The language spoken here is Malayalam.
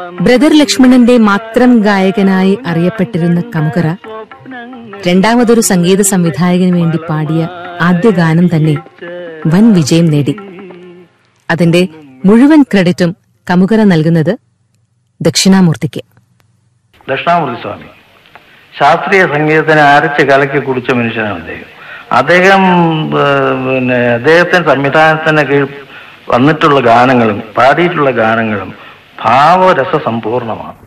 ബ്രദർ ലക്ഷ്മണന്റെ മാത്രം ഗായകനായി അറിയപ്പെട്ടിരുന്ന കമുകറ രണ്ടാമതൊരു സംഗീത സംവിധായകന് വേണ്ടി പാടിയ ആദ്യ ഗാനം തന്നെ വൻ വിജയം നേടി അതിന്റെ മുഴുവൻ ക്രെഡിറ്റും കമുകറ നൽകുന്നത് ദക്ഷിണാമൂർത്തിക്ക് ദക്ഷിണാമൂർത്തി സ്വാമി ശാസ്ത്രീയ സംഗീതത്തിനെ അരച്ച് കലക്കി കുടിച്ച മനുഷ്യനാണ് അദ്ദേഹം അദ്ദേഹം ഏഹ്, പിന്നെ അദ്ദേഹത്തിന്റെ സംവിധാനത്തിന് കീഴിൽ വന്നിട്ടുള്ള ഗാനങ്ങളും പാടിയിട്ടുള്ള ഗാനങ്ങളും ഭാവരസ സമ്പൂർണമാണ്